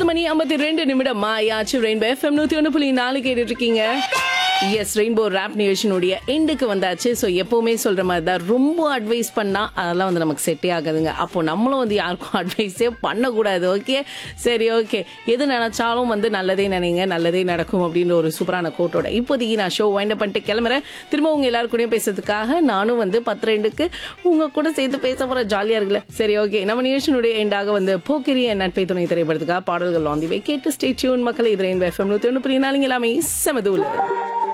மணி ஐம்பத்தி ரெண்டு நிமிடம் ஆயாச்சு ரெயின்போ எஃப்எம் நூத்தி ஒன்று புள்ளி நாலு கேட்டுட்டு இருக்கீங்க எஸ் ரெயின்போ ரேப் நிகழ்ச்சியினுடைய எண்டுக்கு வந்தாச்சு ஸோ எப்பவுமே சொல்ற மாதிரி தான் ரொம்ப அட்வைஸ் பண்ணா அதெல்லாம் வந்து நமக்கு செட்டே ஆகாதுங்க அப்போ நம்மளும் வந்து யாருக்கும் அட்வைஸே பண்ணக்கூடாது ஓகே சரி ஓகே எது நினைச்சாலும் வந்து நல்லதே நினைங்க நல்லதே நடக்கும் அப்படின்ற ஒரு சூப்பரான கோட்டோட இப்போதைக்கு நான் ஷோ வைண்ட் பண்ணிட்டு கிளம்புறேன் திரும்ப உங்க எல்லாரும் கூடயும் பேசுறதுக்காக நானும் வந்து பத்து ரெண்டுக்கு உங்க கூட சேர்த்து பேச போற ஜாலியா இருக்குல்ல சரி ஓகே நம்ம நிகழ்ச்சியினுடைய எண்டாக வந்து போக்கிரி என் நட்பை துணை திரைப்படத்துக்காக பாடல்கள் ஆந்தி வை கேட்டு ஸ்டே டியூன் மக்களை இது ரெயின் எஃப்எம் நூத்தி ஒன்று புள்ளி நாலுங்க எல்லாமே செமது